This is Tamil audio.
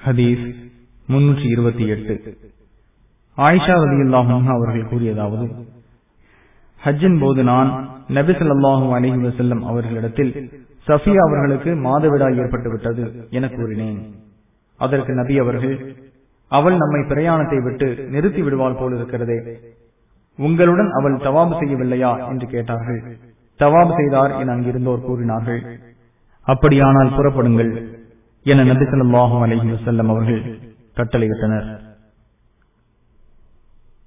ஹதீஸ் முன்னூற்றி இருபத்தி எட்டு ஆயிஷா ரதியுல்லாஹும் அவர்கள் கூறியதாவது ஹஜ்ஜின் போது நான் நபிசல்லாஹு அலஹி வசல்லம் அவர்களிடத்தில் சஃபியா அவர்களுக்கு மாதவிடாய் ஏற்பட்டு விட்டது என கூறினேன் அதற்கு நபி அவர்கள் அவள் நம்மை பிரயாணத்தை விட்டு நிறுத்தி விடுவாள் போல் இருக்கிறதே உங்களுடன் அவள் தவாபு செய்யவில்லையா என்று கேட்டார்கள் தவாபு செய்தார் என அங்கிருந்தோர் கூறினார்கள் அப்படியானால் புறப்படுங்கள் என நபி சொல்லாஹு அலஹி வசல்லம் அவர்கள் கட்டளையிட்டனர்